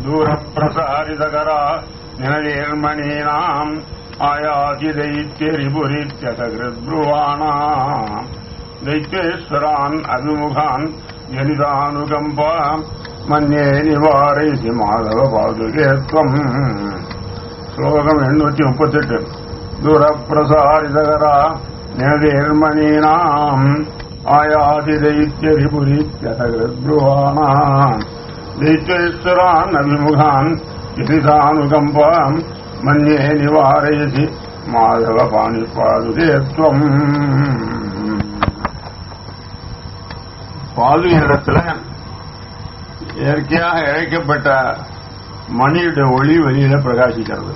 தூரப்பிரசாரிதகரா நினதேர்மணீனாம் ஆயாதி தைத்தியரிபுரித்யகிருத்ருவாணாம் दैत्येश्वरान् अभिमुखान् जनितानुकम्पा मन्ये निवारयसि माधव पादुके त्वम् श्लोकम् एण्णूति मुपत्तेट्टु दूरप्रसारितकरा निरदेर्मणीनाम् आयातिदैत्यरिपुरीत्यथगृद्रुवाणाम् दैत्येश्वरान् अभिमुखान् जनितानुकम्पा मन्ये निवारयसि माधव पाणिपादुके त्वम् பாதுகையிடத்துல இயற்கையாக இழைக்கப்பட்ட மணியுடைய ஒளி வெளியில பிரகாசிக்கிறது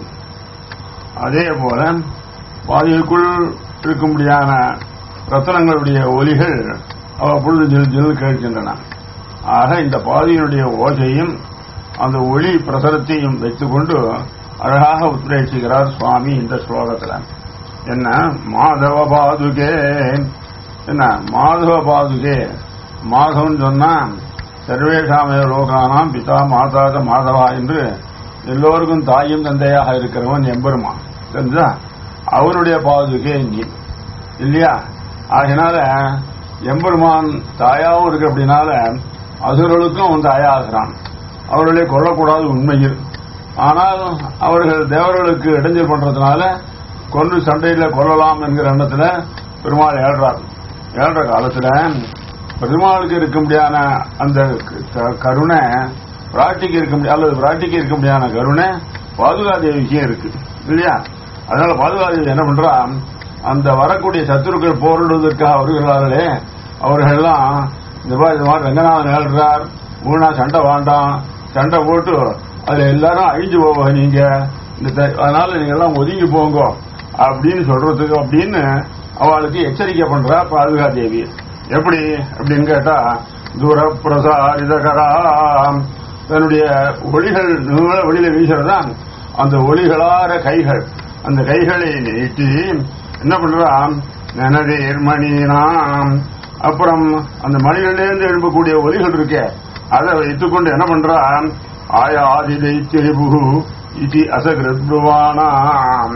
அதே போல பாதுகைக்குள் இருக்கும்படியான ரத்தனங்களுடைய ஒலிகள் அவ்வப்பொழுது ஜில் ஜில் கேட்கின்றன ஆக இந்த பாதையினுடைய ஓசையும் அந்த ஒளி பிரசரத்தையும் வைத்துக்கொண்டு அழகாக உத்ரேசிக்கிறார் சுவாமி இந்த ஸ்லோகத்தில் என்ன மாதவ பாதுகே என்ன மாதவ பாதுகே மாதவன் சொன்னா சர்வேஷாமய லோகானாம் பிதா மாதாத மாதவா என்று எல்லோருக்கும் தாயும் தந்தையாக இருக்கிறவன் எம்பெருமான் தெரிஞ்சா அவருடைய பாதுகே நீ இல்லையா ஆகினால எம்பெருமான் தாயாவும் இருக்கு அப்படின்னால அசுரர்களுக்கும் அவன் தாயாகிறான் அவர்களை கொல்லக்கூடாது உண்மையில் ஆனால் அவர்கள் தேவர்களுக்கு இடைஞ்சல் பண்றதுனால கொண்டு சண்டையில கொல்லலாம் என்கிற எண்ணத்துல பெருமாள் ஏழ்றார் ஏழ்ற காலத்துல பெருமாளுக்கு இருக்க முடியாத அந்த க- கருணை பிராட்டிக்கு இருக்க முடியாது அல்லது பிராட்டிக்கு இருக்க முடியாத கருணை பாதுகாதேவிக்கும் இருக்கு இல்லையா அதனால பாதுகாதேவி என்ன பண்றா அந்த வரக்கூடிய சத்துருக்கள் போரிடுவதற்காக வருகிறார்களே அவர்கள் எல்லாம் இந்த மாதிரி இந்த மாதிரி ரங்கநாதன் ஏழ்றார் மூணா சண்டை வேண்டாம் சண்டை போட்டு அதுல எல்லாரும் அழிஞ்சு போவோம் நீங்க இந்த த- அதனால நீங்க எல்லாம் ஒதுங்கி போங்க அப்படின்னு சொல்றதுக்கு அப்படின்னு அவளுக்கு எச்சரிக்கை பண்றா பாதுகாதேவி எப்படி அப்படின்னு கேட்டா தூர பிரசாரிதகராம் தன்னுடைய ஒளிகள் நீள ஒளியில வீசுறதான் அந்த ஒளிகளார கைகள் அந்த கைகளை நீட்டி என்ன பண்றான் நனதேர் மணினாம் அப்புறம் அந்த மணிகளிலிருந்து எழுப்பக்கூடிய ஒலிகள் இருக்கே அதை வைத்துக்கொண்டு என்ன பண்றான் ஆயாதி தைத்திரிபு இது அசகிருத்ருவானாம்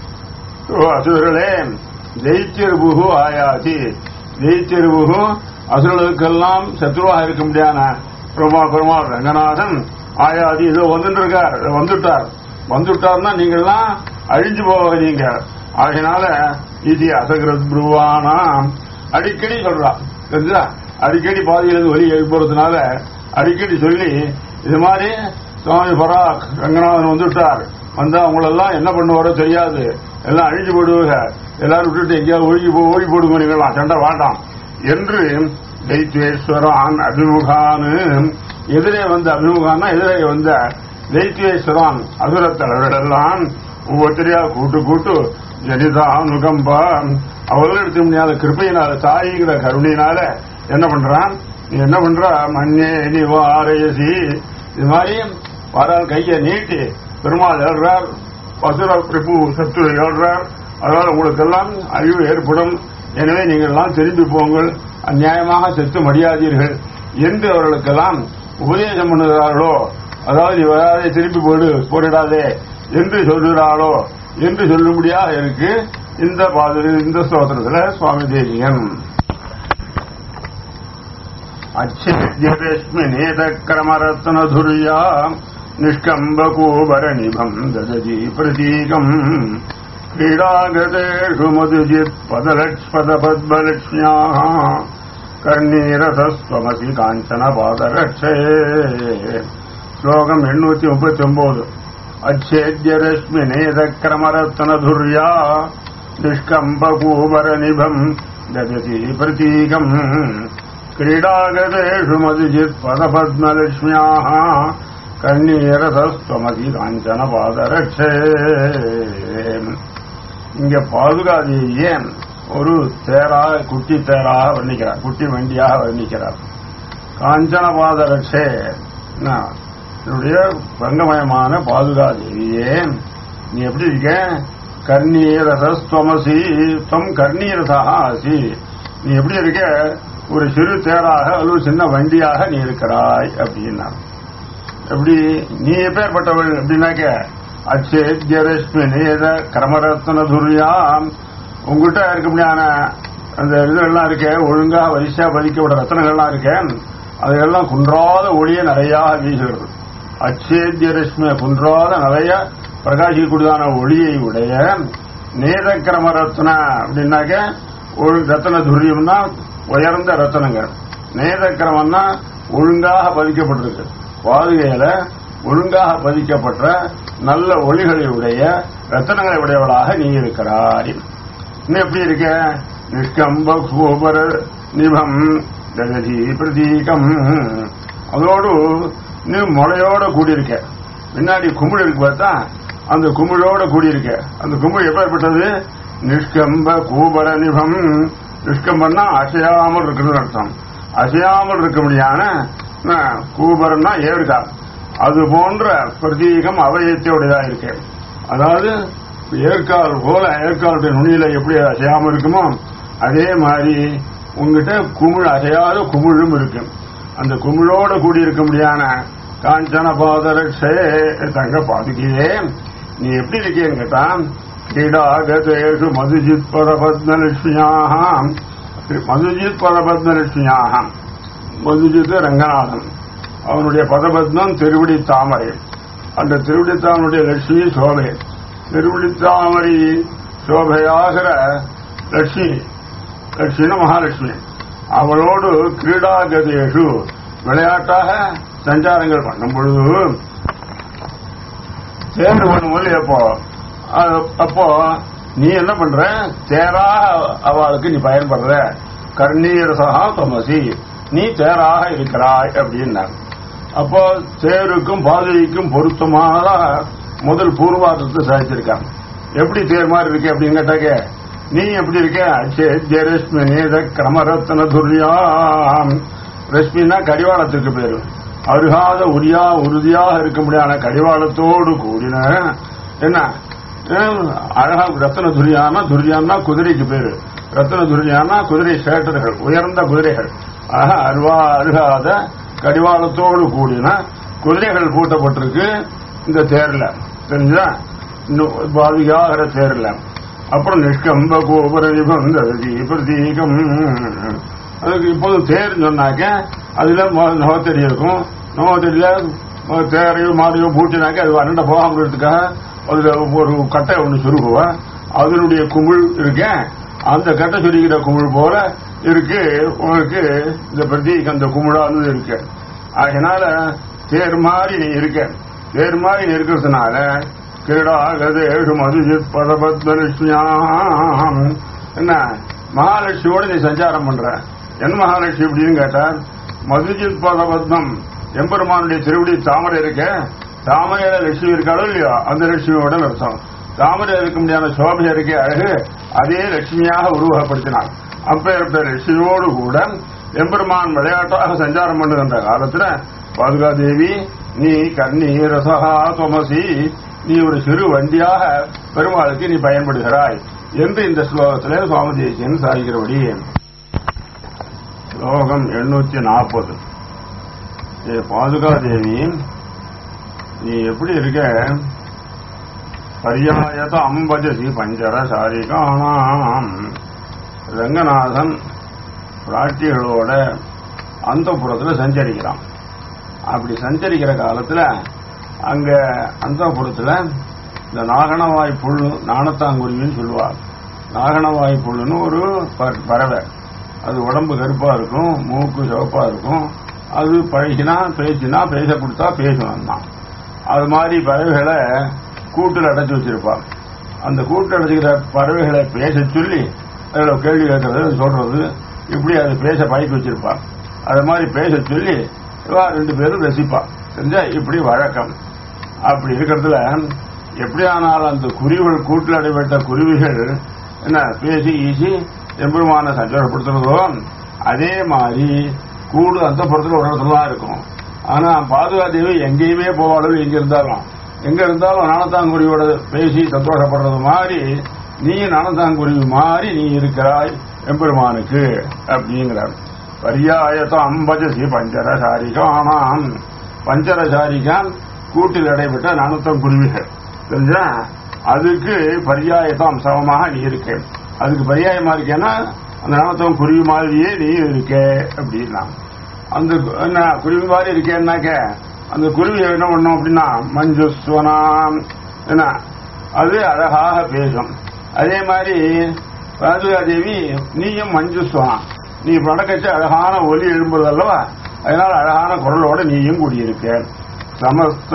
ஓ அசுரர்களே ஜெயிச்சிருபுகு ஆயாதி ஜெயிச்சிருபுகு அசுரர்களுக்கெல்லாம் சத்ருவாக இருக்க முடியாத பெருமா பெருமாள் ரங்கநாதன் ஆயாதி இதோ வந்துட்டு இருக்கார் வந்துட்டார் வந்துட்டார்னா நீங்கள்லாம் அழிஞ்சு போவீங்க ஆகையினால இது அசகிரத் புருவானாம் அடிக்கடி சொல்றான் தெரிஞ்சா அடிக்கடி பாதியிலிருந்து வெளியே எழுப்புறதுனால அடிக்கடி சொல்லி இது மாதிரி சுவாமி பராக் ரங்கநாதன் வந்துட்டார் வந்தா அவங்களெல்லாம் என்ன பண்ணுவாரோ தெரியாது எல்லாம் அழிஞ்சு போடுவாங்க எல்லாரும் விட்டுட்டு எங்கேயாவது ஒழுகி போ ஓடி போடுங்க நீங்களாம் சண்டை வேண்டாம் என்று தைத்வேஸ்வரான் அபிமுகான்னு எதிரே வந்த அபிமுகான்னா எதிரே வந்த தைத்வேஸ்வரான் அசுரத் தலைவர்களெல்லாம் ஒவ்வொருத்தரையா கூட்டு கூட்டு ஜனிதானுகம்பா அவர்கள் எடுக்க முடியாத கிருப்பையினால தாய்கிற கருணையினால என்ன பண்றான் நீ என்ன பண்ற மண்ணே நீ வாரயசி இது மாதிரி வாரால் கையை நீட்டி பெருமாள் ஏழ்றார் பசுர பிரபு சத்துரு ஏழ்றார் அதனால் உங்களுக்கெல்லாம் அழிவு ஏற்படும் எனவே நீங்கள் எல்லாம் திரும்பி போங்கள் அந்நியாயமாக செத்து மடியாதீர்கள் என்று அவர்களுக்கெல்லாம் உபதேசம் பண்ணுகிறார்களோ அதாவது நீ வராதே திரும்பி போயிடு போரிடாதே என்று சொல்கிறாளோ என்று சொல்லும்படியாக இருக்கு இந்த பாது இந்த ஸ்தோத்திரத்துல சுவாமி தேசிகன் अच्छेद्यरश्मिनेतक्रमरत्नधुर्या निष्कम्बकूबरनिभम् ददति प्रतीकम् क्रीडागतेषु मधुजित्पदलक्ष्पदपद्मलक्ष्म्याः कर्णीरसस्त्वमसि काञ्चनपादरक्षे श्लोकम् एण्णूति मुपति ஒன்பது अच्छेद्यरश्मिनेतक्रमरत्नधुर्या निष्कम्बकूबरनिभम् ददति प्रतीकम् क्रीडागतेषु मधुजित् पदपद्मलक्ष्म्याः கண்ணீரசஸ்வமதி காஞ்சன பாதரட்சே இங்க பாதுகாதியே ஒரு தேராக குட்டி தேராக வர்ணிக்கிறார் குட்டி வண்டியாக வர்ணிக்கிறார் காஞ்சன பாதரட்சே என்ன, என்னுடைய ரங்கமயமான பாதுகாதேவியே நீ எப்படி இருக்க கர்ணீரசஸ்வமசி துவம் கர்ணீரசா ஆசி நீ எப்படி இருக்க ஒரு சிறு தேராக அல்லது சின்ன வண்டியாக நீ இருக்கிறாய் அப்படின்னா எப்படி நீ எப்பேற்பட்டவள் அப்படின்னாக்க அச்சேத்யரஷ்மி நேத கரமரத்ன துரியாம் உங்ககிட்ட இருக்க முடியாத அந்த இதெல்லாம் இருக்க ஒழுங்கா வரிசையா பதிக்கப்பட்ட ரத்தனங்கள்லாம் இருக்க அதையெல்லாம் குன்றாத ஒளிய நிறைய வீசுகிறது அச்சேத்திய ரஷ்மிய குன்றாத நிறைய பிரகாசிக்கூடியதான ஒளியை உடைய நேதக்கிரம ரத்ன அப்படின்னாக்க ஒரு ரத்தன துரியம்னா உயர்ந்த ரத்தனங்கள் நேதக்கிரமம்னா ஒழுங்காக பதிக்கப்பட்டிருக்கு பாதுகையில ஒழுங்காக பதிக்கப்பட்ட நல்ல ஒளிகளை உடைய ரத்தனங்களை உடையவளாக நீ இருக்கிறாய் இன்னும் எப்படி இருக்க நிஷ்கம்ப கோபர நிபம் ஜெகதி பிரதீகம் அதோடு நீ முளையோட கூடியிருக்க பின்னாடி குமிழ் இருக்கு பார்த்தா அந்த குமிழோட கூடியிருக்க அந்த குமிழ் எப்பேற்பட்டது நிஷ்கம்ப கூபர நிபம் நிஷ்கம்பன்னா அசையாமல் இருக்குன்னு அர்த்தம் அசையாமல் இருக்க முடியான கூபரன்னா ஏறுகால் அது போன்ற பிரதீகம் அவயத்தையுடையதா இருக்கு அதாவது ஏற்கால் போல ஏற்காலுடைய நுனியில எப்படி அசையாம இருக்குமோ அதே மாதிரி உங்ககிட்ட குமிழ் அசையாத குமிழும் இருக்கு அந்த குமிழோட கூடி இருக்க முடியான காஞ்சன பாதரட்சே தங்க பாதுகையே நீ எப்படி இருக்கேன்னு கேட்டா கிரீடாகதேஷு மதுஜித் பரபத்மலட்சுமியாக மதுஜித் பரபத்மலட்சுமியாக மதுஜித் ரங்கநாதன் அவனுடைய பதபத்மம் திருவிடி தாமரை அந்த திருவிடி தாமனுடைய லட்சுமி சோபை திருவிடி தாமரை சோபையாகிற லட்சுமி லட்சுமி மகாலட்சுமி அவளோடு கிரீடாகதேஷு விளையாட்டாக சஞ்சாரங்கள் பண்ணும் பொழுது தேர்வு பண்ணும்போது எப்போ அப்போ நீ என்ன பண்ற தேராக அவளுக்கு நீ பயன்படுற கர்ணீரசகா தமசி நீ தேராக இருக்கிறாய் அப்படின்னாங்க அப்போ தேருக்கும் பாதைக்கும் பொருத்தமாக முதல் பூர்வாதத்தை சாதிச்சிருக்காங்க எப்படி தேர் மாதிரி இருக்கு அப்படின்னு கேட்டாக்க நீ எப்படி இருக்க அச்சே ரஷ்மி நேத கிரமரத்ன துர்யாம் ரஷ்மின்னா கடிவாளத்துக்கு பேரு அருகாத உரியா உறுதியாக இருக்க முடியாத கடிவாளத்தோடு கூடின என்ன அழகா ரத்தன துரியானா துரியான்னா குதிரைக்கு பேரு ரத்தன துரியானா குதிரை சேட்டர்கள் உயர்ந்த குதிரைகள் ஆக அருவா அருகாத கடிவாளத்தோடு கூடின குதிரைகள் கூட்டப்பட்டிருக்கு இந்த தேர்ல தெரிஞ்சா பாதிகாகிற தேர்ல அப்புறம் நிஷ்கம்ப கோபுர நிபந்ததி பிரதீகம் அதுக்கு இப்போது தேர் சொன்னாக்க அதுல நவத்தடி இருக்கும் நவத்தடியில தேரையோ மாடையோ பூட்டினாக்க அது அண்ணண்ட போகாமறதுக்காக அதுல ஒரு கட்டை ஒன்று சுருகுவா அதனுடைய குமிழ் இருக்கேன் அந்த கட்டை சுருகிற குமிழ் போல இருக்கு உனக்கு இந்த பிரதீக் அந்த குமிழானது இருக்கு அதனால தேர் மாதிரி நீ இருக்க தேர் மாதிரி நீ இருக்கிறதுனால கிரீடாகதேஷு மதுஜித் பதபத்மலட்சுமியாம் என்ன மகாலட்சுமியோட நீ சஞ்சாரம் பண்ற என்ன மகாலட்சுமி அப்படின்னு கேட்டார் மதுஜித் பதபத்மம் எம்பெருமானுடைய திருவடி தாமரை இருக்க தாமரையில லட்சுமி இருக்காளோ இல்லையோ அந்த லட்சுமியோட அர்த்தம் தாமரை இருக்க முடியாத சோபை இருக்கே அழகு அதே லட்சுமியாக உருவகப்படுத்தினார் அப்பேற்பட்ட லட்சுமியோடு கூட எம்பெருமான் விளையாட்டாக சஞ்சாரம் பண்ணுகின்ற காலத்துல பாதுகா தேவி நீ கண்ணீர் ரசகா தொமசி நீ ஒரு சிறு வண்டியாக பெருமாளுக்கு நீ பயன்படுகிறாய் என்று இந்த ஸ்லோகத்திலே சுவாமி தேசியன் சாதிக்கிறபடி ஸ்லோகம் எண்ணூத்தி நாற்பது ஏ பாதுகா தேவி நீ எப்படி இருக்க பரியாயத அம்பஜசி பஞ்சர சாரிகானாம் ரங்கநாதன் பிராட்டிகளோட அந்த புறத்துல சஞ்சரிக்கிறான் அப்படி சஞ்சரிக்கிற காலத்துல அங்க அந்த புறத்துல இந்த நாகனவாய் புல் நாணத்தாங்குருவின்னு சொல்லுவார் நாகனவாய் புல்லுன்னு ஒரு ப- பறவை அது உடம்பு கருப்பா இருக்கும் மூக்கு சிவப்பா இருக்கும் அது பழகினா பேசினா பேச கொடுத்தா பேசும் தான் அது மாதிரி பறவைகளை கூட்டில் அடைச்சு வச்சிருப்பான் அந்த கூட்டில் அடைச்சிக்கிற பறவைகளை பேச சொல்லி அதில் கேள்வி கேட்கறது அது சொல்றது இப்படி அது பேச பழக்கி வச்சிருப்பான் அது மாதிரி பேச சொல்லி இவா ரெண்டு பேரும் ரசிப்பான் செஞ்சா இப்படி வழக்கம் அப்படி இருக்கிறதுல எப்படியானாலும் அந்த குருவிகள் கூட்டில் அடைபட்ட குருவிகள் என்ன பேசி ஈசி எம்பெருமான சஞ்சலப்படுத்துறதோ அதே மாதிரி கூடு அந்த புறத்துல ஒரு இடத்துல தான் இருக்கும் ஆனா பாதுகாதேவி எங்கேயுமே போவாளோ எங்க இருந்தாலும் எங்க இருந்தாலும் நாணத்தாங்குருவியோட பேசி சந்தோஷப்படுறது மாதிரி நீ நாணத்தாங்குருவி மாதிரி நீ இருக்கிறாய் எம்பெருமானுக்கு அப்படிங்கிறார் பரியாயத்தம் அம்பஜசி பஞ்சர சாரிகானாம் பஞ்சரசாரிகான் கூட்டில் இடைப்பட்ட நானூத்தம் குருவிகள் தெரிஞ்சா அதுக்கு பரியாயத்தம் சமமாக நீ இருக்க அதுக்கு பரியாயமா இருக்கேன்னா அந்த நானூத்தம் குருவி மாதிரியே நீ இருக்க அப்படின்னா அந்த கு- என்ன குருவி மாதிரி இருக்கேன்னாக்க அந்த குருவி என்ன பண்ணும் அப்படின்னா மஞ்சுஸ்வனாம் என்ன அது அழகாக பேசும் அதே மாதிரி ராஜுகா தேவி நீயும் மஞ்சுஸ்வனா நீ நடக்கச்சு அழகான ஒலி எழும்புறது அல்லவா அதனால அழகான குரலோட நீயும் கூடியிருக்க சமஸ்த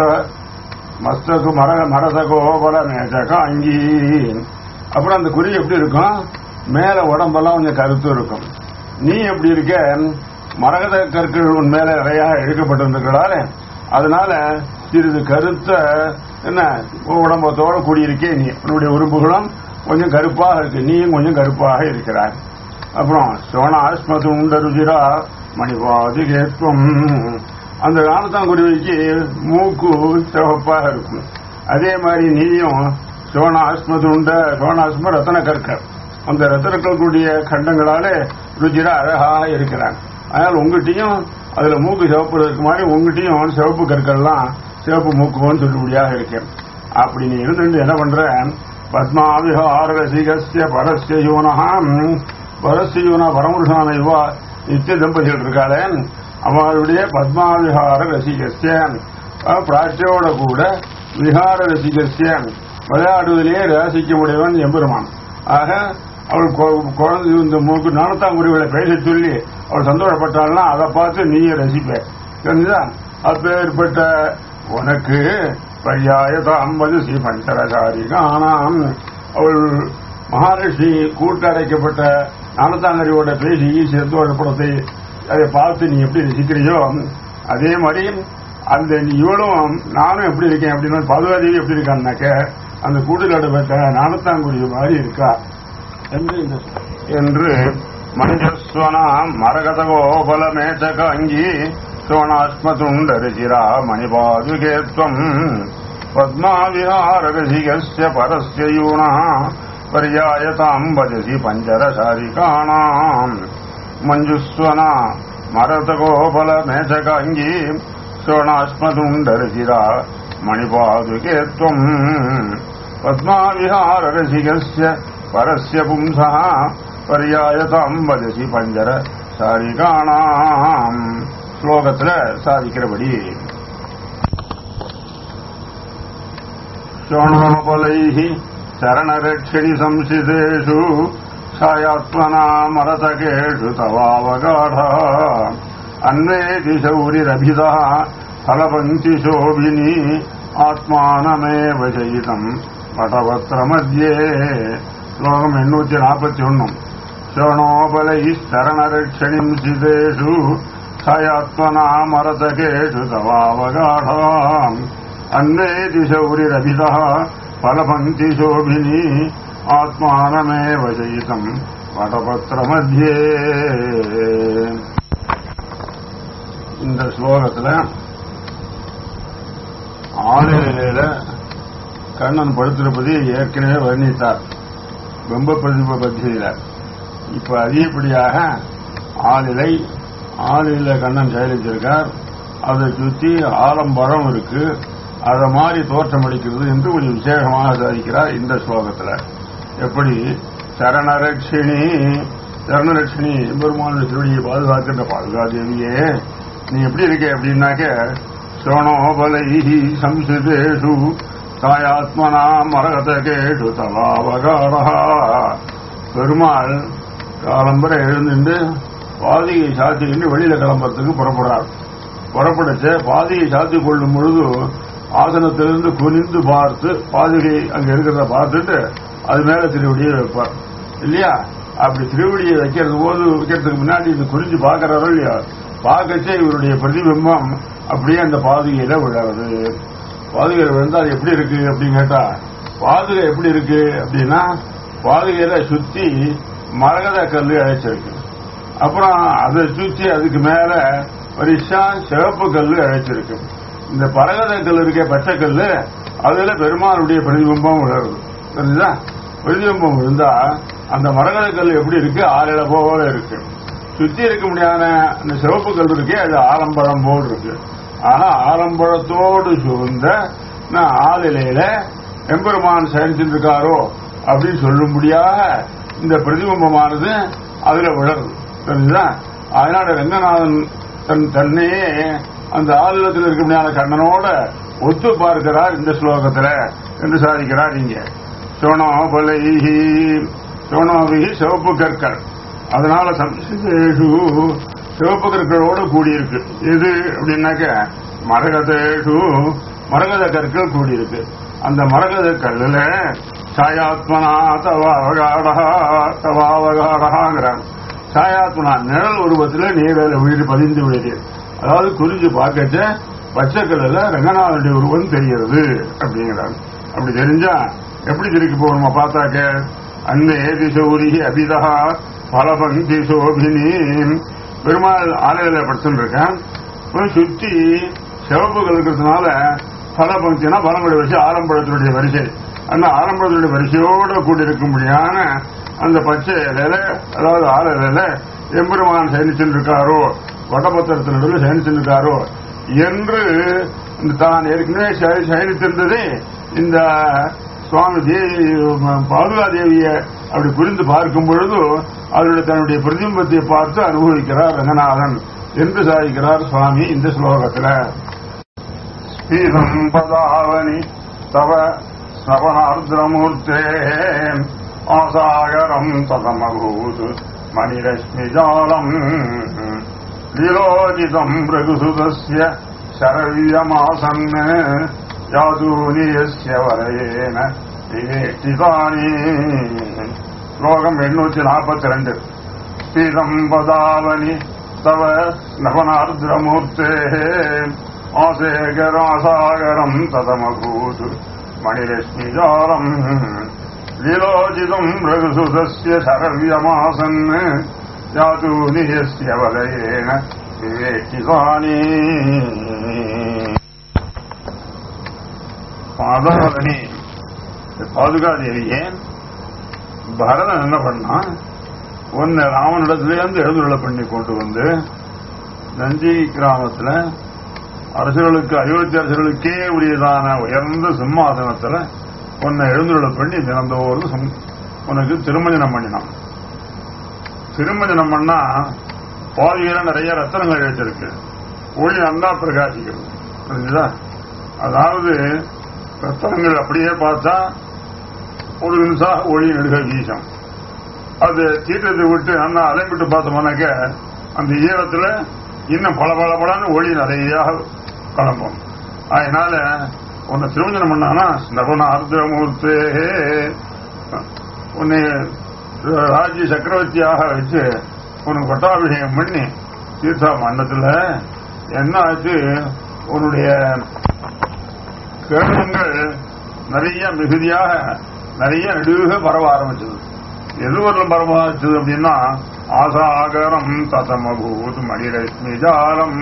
மஸ்தகு மர மரதகோபல மேஜக அங்கி அப்புறம் அந்த குருவி எப்படி இருக்கும் மேல உடம்பெல்லாம் கொஞ்சம் கருத்து இருக்கும் நீ எப்படி இருக்க மரகத கற்கள் உன் மேல நிறைய இழுக்கப்பட்டிருக்கிறதால அதனால சிறிது கருத்த என்ன உடம்பத்தோட கூடியிருக்கே நீ உன்னுடைய உறுப்புகளும் கொஞ்சம் கருப்பாக இருக்கு நீயும் கொஞ்சம் கருப்பாக இருக்கிறாய் அப்புறம் சோனாஸ்மது உண்ட ருஜிரா மணிபாதி கேட்பம் அந்த ராமத்தாங்குருவிக்கு மூக்கு சிவப்பாக இருக்கும் அதே மாதிரி நீயும் சோனாஸ்மது உண்ட சோனாஸ்ம ரத்தன கற்கள் அந்த ரத்தனக்கள் கூடிய கண்டங்களாலே ருஜிரா அழகாக இருக்கிறான் அதனால் உங்ககிட்டயும் அதுல மூக்கு சிவப்பு இருக்க மாதிரி உங்ககிட்டயும் சிவப்பு கற்கள்லாம் சிவப்பு மூக்குன்னு சொல்லுபடியாக இருக்கேன் அப்படி நீ இருந்து என்ன பண்ற பத்மாவிஹார ரசிகஸ்ய பரஸ்ய யூனஹாம் பரஸ்ய யூனா பரமருஷான இவா நித்திய தம்பதிகள் இருக்காளே அவளுடைய பத்மாவிஹார ரசிகஸ்ய அஹ், பிராட்டியோட கூட விஹார ரசிகஸ்ய விளையாடுவதிலேயே ரசிக்க முடியவன் எம்பெருமான் ஆக அவள் கொ- குழந்தை இந்த மூக்கு நானத்தாங்குருவிகளை பேச சொல்லி அவள் சந்தோஷப்பட்டாள்னா அதை பார்த்து நீயே ரசிப்ப தெரிஞ்சுதா அப்பேற்பட்ட உனக்கு பரியாயத ஐம்பது ஸ்ரீ பஞ்சரசாரி காணாம் அவள் மகாலட்சுமி கூட்டடைக்கப்பட்ட நானத்தாங்கரியோட பேசி சந்தோஷப்படத்தை அதை பார்த்து நீ எப்படி ரசிக்கிறியோ அதே மாதிரி அந்த நீ இவளும் நானும் எப்படி இருக்கேன் அப்படின்னு பதுவாதேவி எப்படி இருக்கான்னாக்க அந்த கூட்டில் இடப்பட்ட நானத்தாங்குருவி மாதிரி இருக்கா என்று இந்த- என்று மஞ்சஸ்வனா மரகத கோபல மேச்சக அங்கி சோணாஸ்மதுண்ட ருச்சிரா மணிபாதுகேத்வம் பத்மாவிஹார ரசிகஸ்ய பரஸ்ய யூனா பர்யாயதாம் வதசி பஞ்சரசாரிகாணாம் மஞ்சுஸ்வனா மரத கோபல மேச்சக அங்கி சோணாஸ்மதுண்ட ருச்சிரா மணிபாதுகேத்வம் பத்மாவிஹார ரசிகஸ்ய பரஸ்ய பும்சः பர்யாயதாம் வதசி பஞ்சர சாரிகாணாம் ஸ்லோகத்துல சாதிக்கிறபடி शोणोपलैः चरणरक्षिणि संसितेषु छायात्मना मरतकेषु तवावगाढः अन्वेति शौरिरभितः फलपङ्क्तिशोभिनी ஆத்மானமேவ சயிதம் படவத்திரமத்தியே ஸ்லோகம் எண்ணூத்தி நாற்பத்தி ஒன்னும் சோணோபலை சரணரட்சணிம் சிதேஷு சயாத்மனா மரதகேஷு தவாவகாடாம் அன்வேதி சௌரிரபிதः பலபந்தி சோபினி ஆத்மானமேவ சயிதம் வடபத்திரமத்தியே இந்த ஸ்லோகத்துல ஆளுநிலையில கண்ணன் படுத்திருப்பதை ஏற்கனவே வர்ணித்தார் பிம்ப பிரதிப பத்தியில இப்ப அதிகப்படியாக ஆளிலை ஆளில கண்ணன் செயலிச்சிருக்கார் அதை சுத்தி ஆலம்பழம் இருக்கு அத மாதிரி தோற்றமளிக்கிறது என்று கொஞ்சம் விசேஷமாக சாதிக்கிறார் இந்த ஸ்லோகத்துல எப்படி சரணரட்சிணி சரணரட்சிணி எம்பெருமானுடைய திருவடியை பாதுகாக்கின்ற பாதுகாதேவியே நீ எப்படி இருக்க அப்படின்னாக்க சோணோபலை சம்சிதேஷு சாயாத்மனா மரகதகேஷு தவாவகாரா பெருமாள் காலம்பரை எழுந்துட்டு பாதியை சாத்திக்கிட்டு வெளியில கிளம்புறதுக்கு புறப்படுறார் புறப்படச்ச பாதியை சாத்தி கொள்ளும் பொழுது ஆசனத்திலிருந்து குனிந்து பார்த்து பாதிகை அங்க இருக்கிறத பார்த்துட்டு அது மேல திருவடியை வைப்பார் இல்லையா அப்படி திருவடியை வைக்கிறது போது வைக்கிறதுக்கு முன்னாடி இது குறிஞ்சு பார்க்கறாரோ இல்லையா பார்க்கச்சே இவருடைய பிரதிபிம்பம் அப்படியே அந்த பாதுகையில விழறது பாதுகையில விழுந்தா அது எப்படி இருக்கு அப்படின்னு கேட்டா பாதுகை எப்படி இருக்கு அப்படின்னா பாதுகையில சுத்தி மரகத கல்லு அழைச்சிருக்கு அப்புறம் அதை சுத்தி அதுக்கு மேல பரிசா சிவப்பு கல்லு அழைச்சிருக்கு இந்த பரகத கல் இருக்க பச்சை கல்லு அதுல பெருமாளுடைய பிரதிபிம்பம் விழுறது தெரிஞ்சுதா பிரதிபிம்பம் விழுந்தா அந்த மரகத கல் எப்படி இருக்கு ஆறில போல இருக்கு சுத்தி இருக்க முடியாத அந்த சிவப்பு கல் இருக்கே அது ஆலம்பழம் போல் இருக்கு ஆனா ஆலம்பழத்தோடு சூழ்ந்த நான் ஆளிலையில எம்பெருமான் செயல்சிருக்காரோ அப்படின்னு சொல்லும்படியாக இந்த பிரதிபிம்பமானது அதுல விழருது தெரிஞ்சுதா அதனால ரங்கநாதன் தன் தன்னையே அந்த ஆளுநத்தில் இருக்க முடியாத கண்ணனோட ஒத்து பார்க்கிறார் இந்த ஸ்லோகத்துல என்று சாதிக்கிறார் இங்க சோனோபலைஹி சோனோபிகி சிவப்பு கற்கள் அதனால சம்சிதேஷு சிவப்பு கற்களோடு கூடியிருக்கு எது அப்படின்னாக்க மரகதேஷு மரகத கற்கள் கூடியிருக்கு அந்த மரகத கல்லுல சாயாத்மனா தவாவகாடா தவாவகாடாங்கிறாங்க சாயாத்மனா நிழல் உருவத்துல நீரில் உயிர் பதிந்து விடுது அதாவது குறிஞ்சு பார்க்கச்ச பச்சை கல்லுல ரங்கநாதனுடைய உருவம் தெரிகிறது அப்படிங்கிறாங்க அப்படி தெரிஞ்சா எப்படி திருப்பி போகணுமா பார்த்தாக்க அன்னே திசௌரி அபிதா பலபங்கி சோபினி பெருமாள் ஆலையில படுத்துட்டு இருக்கேன் போய் சுத்தி சிவப்புகள் இருக்கிறதுனால பலபங்கினா பலங்களுடைய வரிசை ஆரம்பழத்தினுடைய வரிசை அந்த ஆரம்பத்தினுடைய வரிசையோட கூடியிருக்கும்படியான அந்த பச்சை இலையில அதாவது ஆல இலையில எம்பெருமான் சயனிச்சிருக்காரோ வடபத்திரத்தினுடைய சயனிச்சிருக்காரோ என்று இந்த தான் ஏற்கனவே சய- சயனித்திருந்ததே இந்த சுவாமி தேவி பாதுகா தேவியை அப்படி புரிந்து பார்க்கும் பொழுது அவருடைய தன்னுடைய பிரதிபிம்பத்தை பார்த்து அனுபவிக்கிறார் ரங்கநாதன் என்று சாதிக்கிறார் சுவாமி இந்த ஸ்லோகத்துல ஸ்ரீதம் பதாவனி தவ ஸ்ரவணார்திரமூர்த்தே ஆசாகரம் ததமபூத் மணிரஷ்மிஜாலம் லீலோஜிதம் ரகுசுதஸ்ய சரவியமாசன் யாதூனியஸ்ய வரயேன விவேஷ்டிதானி ஸ்லோகம் எண்ணூற்றி நாற்பத்தி ரெண்டு ஸ்ரீதம் பதாவனி தவ நவனார்திரமூர்த்தே ஆசேகராசாகரம் ததமபூத் மணிரஷ்மிஜாலம் லீலோஜிதம் ரகுசுதஸ்ய சரவியமாசன் யாதூனியஸ்ய வலயேன விவேக்கிதானி பாதாவணி பாதுகாதேவியே பரதன் என்ன பண்ணான் ஒன்னு ராமனிடத்திலேருந்து எழுதுருளை பண்ணி கொண்டு வந்து நந்தி கிராமத்துல அரசர்களுக்கு அயோத்தி அரசர்களுக்கே உரியதான உயர்ந்த சிம்மாசனத்துல உன்னை எழுந்துருளை பண்ணி தினந்தோறும் சம்- உனக்கு திருமஞ்சனம் பண்ணினான் திருமஞ்சனம் பண்ணா பாதியில நிறைய ரத்தனங்கள் எழுத்திருக்கு ஒளி நன்னா பிரகாசிக்கிறது புரிஞ்சுதா அதாவது ரத்தனங்கள் அப்படியே பார்த்தா ஒரு நிமிஷம் ஒளி நெடுக வீசம் அது தீட்டத்தை விட்டு நல்லா அலைம்பிட்டு பார்த்தோம்னாக்க அந்த ஈரத்துல இன்னும் பல பல பலன்னு ஒளி நிறைய கிளம்பும் அதனால உன்னை திருமஞ்சனம் பண்ணானா நபன அர்த்தமூர்த்தே உன்னை ராஜ்ய சக்கரவர்த்தியாக வச்சு உனக்கு பட்டாபிஷேகம் பண்ணி தீர்த்தா மண்டத்துல என்ன ஆச்சு உன்னுடைய கிரணங்கள் நிறைய மிகுதியாக நிறைய நெடுக பரவ ஆரம்பிச்சது எது வரலும் பரவ ஆரம்பிச்சது அப்படின்னா ஆசாகரம் ததமபூத் மணிரஷ்மி ஜாலம்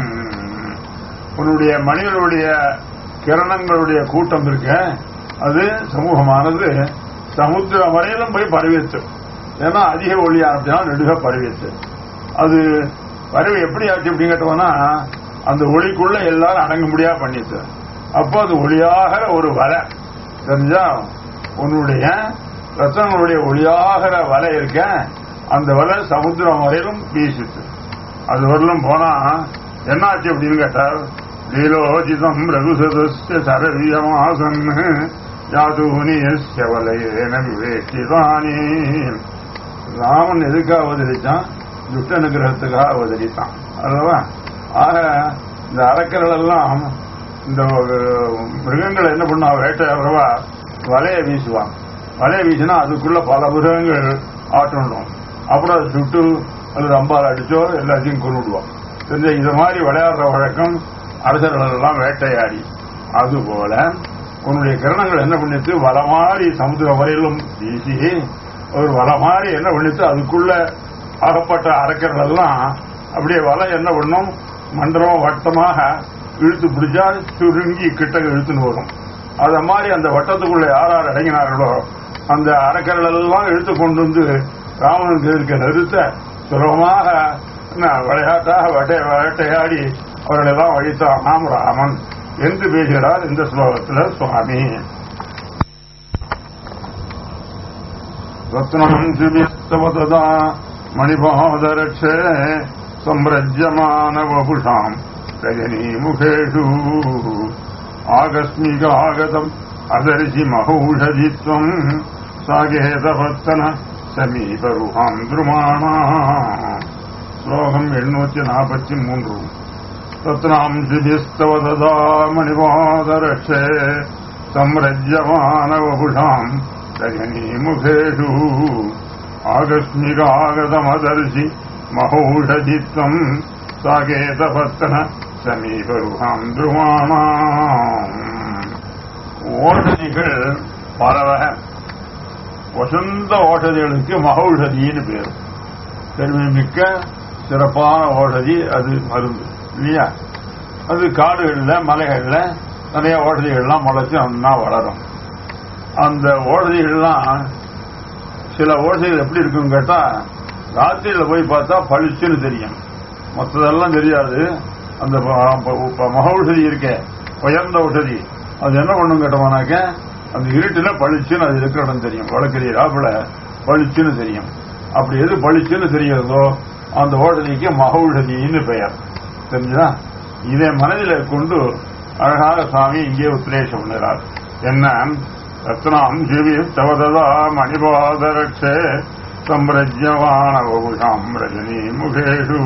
உன்னுடைய மணிகளுடைய கிரணங்களுடைய கூட்டம் இருக்க அது சமூகமானது சமுத்திரம் வரையிலும் போய் பரவிச்சு ஏன்னா அதிக ஒளி ஆரம்பிச்சா நெடுக பரவிச்சு அது பரவி எப்படி ஆச்சு அப்படின்னு கேட்டோம்னா அந்த ஒளிக்குள்ள எல்லாரும் அடங்க முடியா பண்ணிச்சு அப்போ அது ஒளியாகிற ஒரு வலை தெரிஞ்சா உன்னுடைய ரத்தங்களுடைய ஒளியாகிற வலை இருக்க அந்த வலை சமுத்திரம் வரையிலும் வீசிச்சு அது வரலும் போனா என்னாச்சு அப்படின்னு கேட்டார் லீலோஜிதம் ரகுசதஸ்ய சரவியமாசன் யாதூனியஸ்ய வலையேன விவேக்கிதானி ராமன் எதுக்காக அவதரித்தான் துஷ்ட அனுகிரகத்துக்காக அவதரித்தான் அல்லவா ஆக இந்த அரக்கர்கள் எல்லாம் இந்த மிருகங்களை என்ன பண்ணா வேட்டையாடுறவா வலையை வீசுவான் வலையை வீசினா அதுக்குள்ள பல மிருகங்கள் ஆட்டணும் அப்புறம் அது சுட்டு அல்லது அம்பால் அடிச்சோ எல்லாத்தையும் கொண்டுடுவான் தெரிஞ்ச இது மாதிரி விளையாடுற வழக்கம் அரசர்கள் எல்லாம் வேட்டையாடி அதுபோல உன்னுடைய கிரணங்கள் என்ன பண்ணிட்டு வலை மாதிரி சமுத்திரம் வரையிலும் வீசி ஒரு வலை மாதிரி என்ன பண்ணிட்டு அதுக்குள்ள அகப்பட்ட அரக்கர்கள் எல்லாம் அப்படியே வலை என்ன பண்ணும் மண்டலம் வட்டமாக இழுத்து பிடிச்சா சுருங்கி கிட்ட இழுத்துன்னு வரும் அத மாதிரி அந்த வட்டத்துக்குள்ள யார் யார் அடங்கினார்களோ அந்த அரக்கர்கள் எல்லாம் இழுத்து கொண்டு வந்து ராமனுக்கு இருக்க நிறுத்த சுலபமாக என்ன, விளையாட்டாக வேட்டை வேட்டையாடி அவர்களெல்லாம் வழித்தானாம் ராமன் என்று பேசுகிறார் இந்த ஸ்லோகத்தில் சுவாமி ரத்னம் சிபியஸ்தவதா மணிபாதரட்சே சம்ரஜ்யமான வபுஷாம் ரஜனீமுகேஷு ஆகஸ்மிகாகதம் அதர்ஷி மகௌஷதித்வம் சாகேதபத்தன சமீபருஹாம் துருமாணா ஸ்லோகம் எண்ணூத்தி நாற்பத்தி மூன்று தத்னாம் சிபிஸ்தவதா மணிபாதரட்சே சம்ரஜ்யமான வபுஷாம் ரஜனீமுகேஷு ஆகஸ்மிகாகதமதர்ஷி மகௌஷதித்வம் சாகேதபத்தன சமீபருகாம் துருவானாம் ஓஷதிகள் பல வகை வசந்த ஓஷதிகளுக்கு மகௌஷதின்னு பேர் பெருமை மிக்க சிறப்பான ஓஷதி அது மருந்து இல்லையா அது காடுகளில் மலைகளில் நிறைய ஓஷதிகள்லாம் முளைச்சு ஒன்னா வளரும் அந்த ஓஷதிகள்லாம் சில ஓஷதிகள் எப்படி இருக்குன்னு கேட்டா ராத்திரியில போய் பார்த்தா பளிச்சுன்னு தெரியும் மற்றதெல்லாம் தெரியாது அந்த மகௌஷதி இருக்கே உயர்ந்த ஔஷதி அது என்ன பண்ணும் கேட்டோம்னாக்க அந்த இருட்டுல பளிச்சுன்னு அது இருக்கிற இடம் தெரியும் வழக்கறியாப்புல பளிச்சுன்னு தெரியும் அப்படி எது பளிச்சுன்னு தெரிகிறதோ அந்த ஓஷதிக்கு மகௌஷதின்னு பெயர் தெரிஞ்சுதா இதை மனதில் கொண்டு அழகாக சுவாமி இங்கே உத்ரேஷம் பண்ணுகிறார் என்ன ரத்னாம் ஜீவி தவததா மணிபாதரட்சே சம்பிரஜ்யமான வகுஷாம் ரஜினி முகேஷு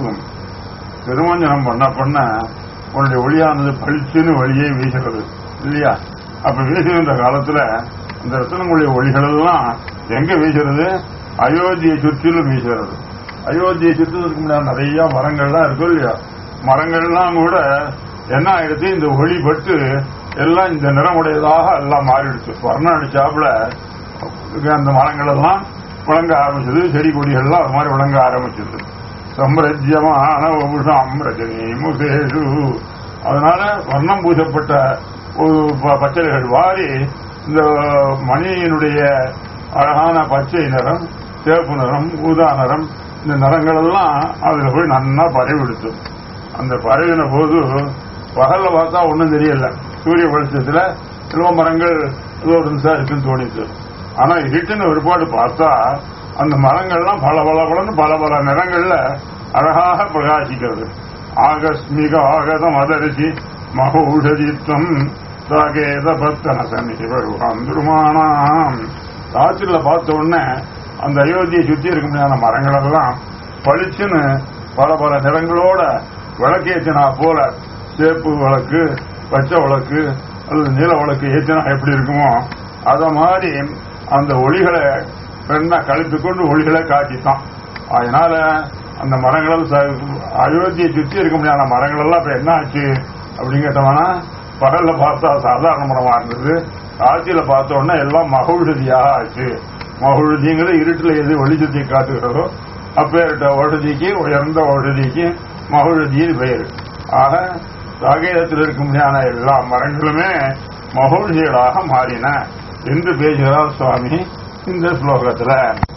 திருமஞ்சனம் பண்ண பண்ண உன்னுடைய ஒளியானது பளிச்சுன்னு வழியே வீசுறது இல்லையா அப்ப வீசுகின்ற காலத்துல இந்த ரத்தனங்களுடைய ஒளிகள் எல்லாம் எங்க வீசுறது அயோத்தியை சுற்றிலும் வீசுகிறது அயோத்தியை சுற்றிலும் முடியாத நிறைய மரங்கள்லாம் இருக்கும் இல்லையா மரங்கள்லாம் கூட என்ன ஆயிடுது இந்த ஒளி பட்டு எல்லாம் இந்த நிறமுடையதாக எல்லாம் மாறிடுச்சு வர்ணம் அடிச்சாப்புல அந்த மரங்கள் எல்லாம் விளங்க ஆரம்பிச்சது செடி கொடிகள்லாம் அது மாதிரி விளங்க ஆரம்பிச்சது சம்பிரஜ்யமான வபுஷாம் ரஜினி முகேஷு அதனால வர்ணம் பூசப்பட்ட ஒரு பச்சைகள் வாரி இந்த மணியினுடைய அழகான பச்சை நிறம் சேப்பு நிறம் ஊதா நிறம் இந்த நிறங்கள் எல்லாம் அதுல போய் நன்னா பரவிடுச்சு அந்த பரவின போது பகல்ல பார்த்தா ஒன்றும் தெரியல சூரிய வெளிச்சத்துல சிலுவ மரங்கள் ஏதோ ஒரு நிமிஷம் இருக்குன்னு தோணிச்சு ஆனா இருட்டுன்னு ஒருபாடு பார்த்தா அந்த மரங்கள்லாம் பல பல பலன்னு பல பல நிறங்கள்ல அழகாக பிரகாசிக்கிறது ஆகஸ்மிக ஆகதம் அதரிசி மகௌஷதித்வம் சாகேத பத்தன சமிதி வருவாம் திருமானாம் ராத்திரில பார்த்த உடனே அந்த அயோத்தியை சுத்தி இருக்க முடியாத மரங்கள் எல்லாம் பளிச்சுன்னு பல பல நிறங்களோட விளக்கேற்றினா போல சேப்பு விளக்கு பச்சை விளக்கு அல்லது நீல விளக்கு ஏற்றினா எப்படி இருக்குமோ அத மாதிரி அந்த ஒளிகளை பெண்ணா கழித்து கொண்டு ஒளிகளை காட்டித்தான் அதனால அந்த மரங்கள் அயோத்தியை சுத்தி இருக்க முடியாத மரங்கள் எல்லாம் இப்ப என்ன ஆச்சு அப்படின்னு கேட்டோம்னா பகல்ல பார்த்தா சாதாரண மரமா இருந்தது ஆட்சியில பார்த்த உடனே எல்லாம் மகவுழுதியாக ஆச்சு மகவுழுதிங்கிறது இருட்டுல எது வெளிச்சத்தை காட்டுகிறதோ அப்பேற்பட்ட ஓஷதிக்கு உயர்ந்த ஓஷதிக்கு மகவுழுதியின் பெயர் ஆக சாகேதத்தில் இருக்க முடியாத எல்லா மரங்களுமே மகௌஷிகளாக மாறின என்று பேசுகிறார் சுவாமி இந்த ஸ்லோகத்துல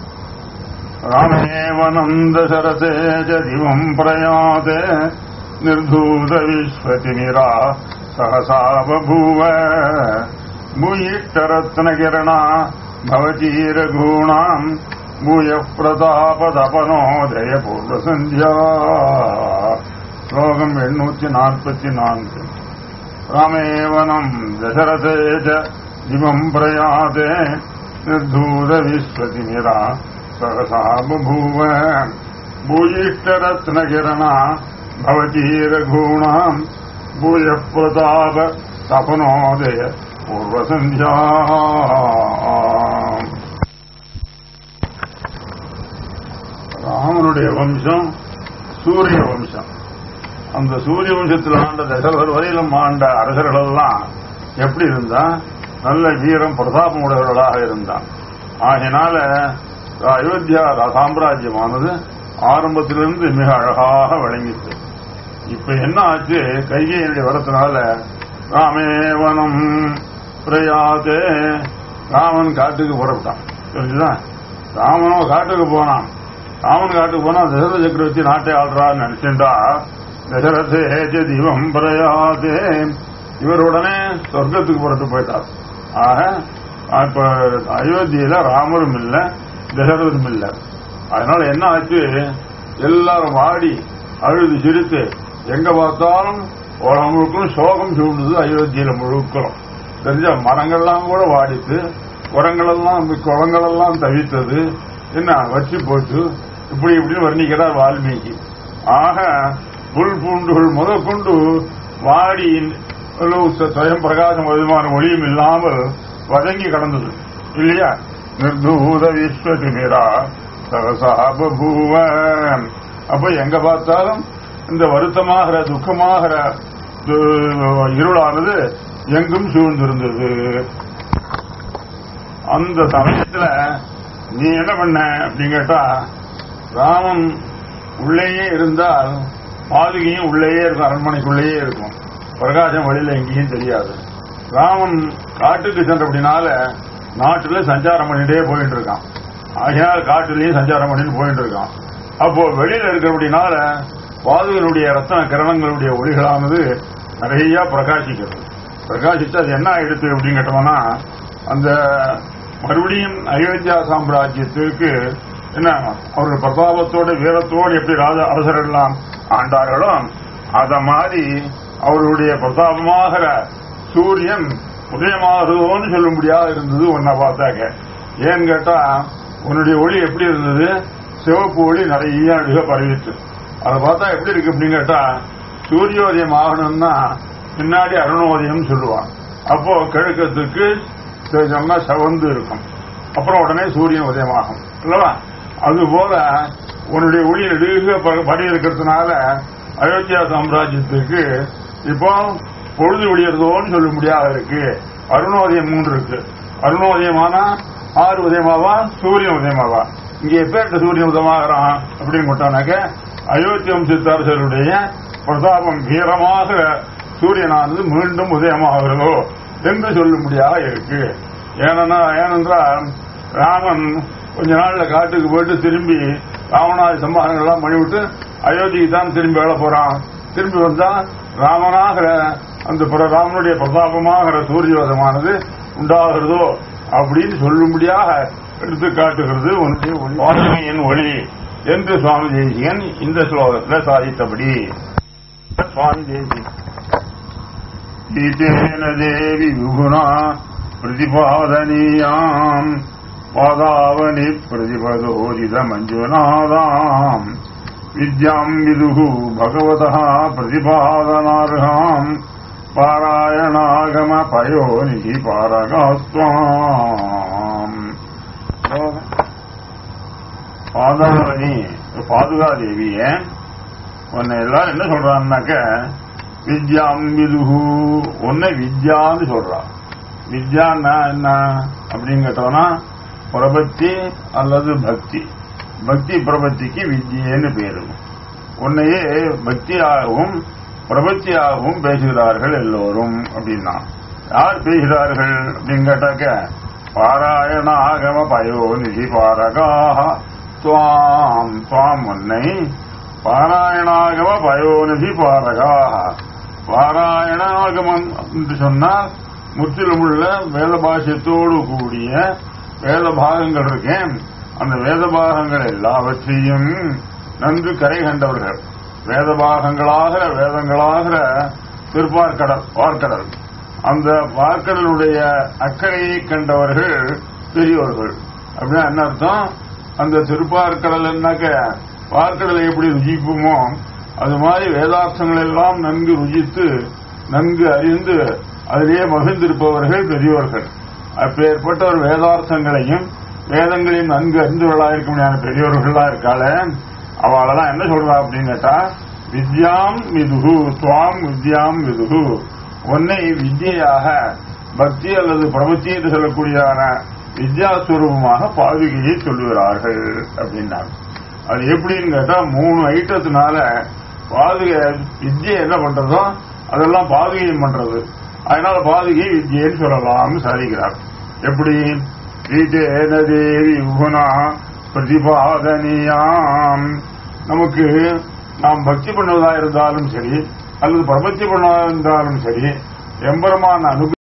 ராமேவனந்த சரதே ஜதிவம் பிரயாதே நிர்தூத விஸ்வதிமிரா சகசா பூவ பூயிஷ்டரத்னகிரணா भवतीरघूणाम् भूयः प्रतापदपनोदय पूर्वसन्ध्या श्लोकम् एण्णूति नाल्पति नान्கு रामेवनम् दशरथे च दिवम् प्रयाते निर्धूतविश्वतिमिरा सहसा बभूव भूयिष्टरत्नकिरणा भवतीरघूणाम् भूयः प्रताप तपनोदय பூர்வசந்தியா ராமனுடைய வம்சம் சூரிய வம்சம் அந்த சூரிய வம்சத்தில் ஆண்ட தசரதர் வரையிலும் ஆண்ட அரசர்கள் எல்லாம் எப்படி இருந்தா நல்ல வீரம் பிரதாபம் உடையவர்களாக இருந்தான் ஆகினால அயோத்தியா சாம்ராஜ்யமானது ஆரம்பத்திலிருந்து மிக அழகாக விளங்கிச்சு இப்ப என்ன ஆச்சு கைகையினுடைய வரத்தினால ராமேவனம் பிரயாதே ராமன் காட்டுக்கு புறப்பட்டான் தெரிஞ்சுதான் ராமனோ காட்டுக்கு போனான் ராமன் காட்டுக்கு போனா தசரத சக்கரவர்த்தி நாட்டை ஆள்றான்னு நினைச்சுட்டா தசரதே திவம் பிரயாதே இவர் உடனே சொர்க்கத்துக்கு புறத்து போயிட்டார் ஆக இப்ப அயோத்தியில ராமரும் இல்ல தசரதரும் இல்ல அதனால என்ன ஆச்சு எல்லாரும் வாடி அழுது சிரித்து எங்க பார்த்தாலும் உலகம் முழுக்கும் சோகம் சூழ்ந்தது அயோத்தியில முழுக்கிறோம் தெரிஞ்ச மரங்கள்லாம் கூட வாடித்து உரங்களெல்லாம் குளங்களெல்லாம் தவித்தது என்ன வச்சு போட்டு இப்படி இப்படின்னு வர்ணிக்கிறார் வால்மீகி ஆக புல் பூண்டுகள் முதற்கொண்டு வாடி சுயம் பிரகாசம் விதமான ஒளியும் இல்லாமல் வதங்கி கடந்தது இல்லையா நிர்தூத விஸ்வதிமிரா சகசாபூவ அப்ப எங்க பார்த்தாலும் இந்த வருத்தமாகிற துக்கமாகிற இருளானது எங்கும் சூழ்ந்திருந்தது அந்த சமயத்துல நீ என்ன பண்ண அப்படின்னு கேட்டா ராமன் உள்ளேயே இருந்தால் பாதுகையும் உள்ளேயே இருக்கும் அரண்மனைக்குள்ளேயே இருக்கும் பிரகாசம் வழியில எங்கேயும் தெரியாது ராமன் காட்டுக்கு சென்றபடினால நாட்டுல சஞ்சாரம் பண்ணிட்டே போயிட்டு இருக்கான் ஆகையால் காட்டுலயும் சஞ்சாரம் பண்ணிட்டு போயிட்டு இருக்கான் அப்போ வெளியில இருக்கிறபடினால பாதுகளுடைய ரத்தன கிரணங்களுடைய ஒளிகளானது நிறைய பிரகாசிக்கிறது பிரகாசித்து அது என்ன ஆயிடுச்சு அப்படின்னு கேட்டோம்னா அந்த மறுபடியும் அயோத்தியா சாம்ராஜ்யத்திற்கு என்ன அவர்கள் பிரதாபத்தோட வீரத்தோடு எப்படி ராஜ அரசரெல்லாம் ஆண்டார்களோ அத மாதிரி அவருடைய பிரதாபமாகிற சூரியன் உதயமாகுதோன்னு சொல்ல முடியாது இருந்தது ஒன்ன பார்த்தாக்க ஏன்னு கேட்டா உன்னுடைய ஒளி எப்படி இருந்தது சிவப்பு ஒளி நிறைய அழுக பரவிட்டு அதை பார்த்தா எப்படி இருக்கு அப்படின்னு கேட்டா சூரியோதயம் ஆகணும்னா பின்னாடி அருணோதயம் சொல்லுவான் அப்போ கிழக்கத்துக்கு சொன்னா செவந்து இருக்கும் அப்புறம் உடனே சூரியன் உதயமாகும் இல்லவா அது போல உன்னுடைய ஒளி நெடுக படி இருக்கிறதுனால அயோத்தியா சாம்ராஜ்யத்துக்கு இப்போ பொழுது விடியறதோன்னு சொல்ல முடியாத இருக்கு அருணோதயம் மூன்று இருக்கு அருணோதயமானா ஆறு உதயமாவா சூரியன் உதயமாவா இங்க எப்பேற்ற சூரியன் உதயமாகறான் அப்படின்னு கொட்டானாக்க அயோத்தி வம்சத்தரசருடைய பிரதாபம் வீரமாக சூரியனானது மீண்டும் உதயமாகிறதோ என்று சொல்ல முடியாத இருக்கு ஏன்னா ஏனென்றால் ராமன் கொஞ்ச நாள்ல காட்டுக்கு போயிட்டு திரும்பி ராமநாத சம்பாதங்கள்லாம் பண்ணிவிட்டு அயோத்திக்கு தான் திரும்பி வேலை போறான் திரும்பி வந்தா ராமனாகிற அந்த ராமனுடைய பிரதாபமாகிற சூரியோதமானது உண்டாகிறதோ அப்படின்னு சொல்லும்படியாக எடுத்து காட்டுகிறது உன்னுடைய ஒளி வாசனையின் ஒளி என்று சுவாமி தேசிகன் இந்த ஸ்லோகத்தில் சாதித்தபடி சுவாமி தேசிகன் गीतेन देवि विभुना प्रतिपादनीयाम् पादावनि प्रतिपदोदितमञ्जुनादाम् विद्याम् विदुः भगवतः प्रतिपादनार्हाम् पारायणागमपयोनिः पारगास्त्वाम् பாதாவணி பாதுகாதேவிய உன்னை எல்லாரும் என்ன சொல்றான்னாக்க வித்யாம் விதுகு ஒன்னை வித்யான்னு சொல்றான் வித்யான்னா என்ன அப்படின்னு கேட்டோம்னா பிரபத்தி அல்லது பக்தி பக்தி பிரபத்திக்கு வித்யன்னு பேரு உன்னையே பக்தியாகவும் பிரபத்தியாகவும் பேசுகிறார்கள் எல்லோரும் அப்படின்னா யார் பேசுகிறார்கள் அப்படின்னு கேட்டாக்க பாராயண ஆகம பயோநிதி பாரகாக துவாம் துவாம் உன்னை பாராயணாகம பயோநிதி பாரகாக பாராயணாகமம் என்று சொன்னால் முற்றிலும் உள்ள வேத பாஷ்யத்தோடு கூடிய வேத பாகங்கள் இருக்கேன் அந்த வேத பாகங்கள் எல்லாவற்றையும் நன்கு கரை கண்டவர்கள் வேத பாகங்களாகிற வேதங்களாகிற திருப்பார்கடல் பார்க்கடல் அந்த பார்க்கடலுடைய அக்கறையை கண்டவர்கள் பெரியோர்கள் அப்படின்னா என்ன அர்த்தம் அந்த திருப்பார்கடல் என்னக்க பார்க்கடலை எப்படி ருசிப்போமோ அது மாதிரி வேதார்த்தங்கள் எல்லாம் நன்கு ருசித்து நன்கு அறிந்து அதிலேயே மகிழ்ந்திருப்பவர்கள் பெரியோர்கள் அப்பேற்பட்ட ஒரு வேதார்த்தங்களையும் வேதங்களையும் நன்கு அறிந்தவர்களா இருக்க முடியாத பெரியோர்களா இருக்காளே அவளெல்லாம் என்ன சொல்றா அப்படின்னு கேட்டா வித்யாம் விதுகு துவாம் வித்யாம் விதுகு உன்னை வித்யாக பக்தி அல்லது பிரபத்தி என்று சொல்லக்கூடியதான வித்யாஸ்வரூபமாக பாதுகையை சொல்லுகிறார்கள் அப்படின்னாங்க அது எப்படின்னு கேட்டா மூணு ஐட்டத்தினால பாதுகை வித்யை என்ன பண்றதோ அதெல்லாம் பாதுகையும் பண்றது அதனால பாதுகை வித்யன்னு சொல்லலாம்னு சாதிக்கிறார் எப்படி வீட்டேன தேவி குணா பிரதிபாதனியாம் நமக்கு நாம் பக்தி பண்ணுவதா இருந்தாலும் சரி அல்லது பிரபத்தி பண்ணுவதா இருந்தாலும் சரி எம்பெருமான் அனுகிரகம்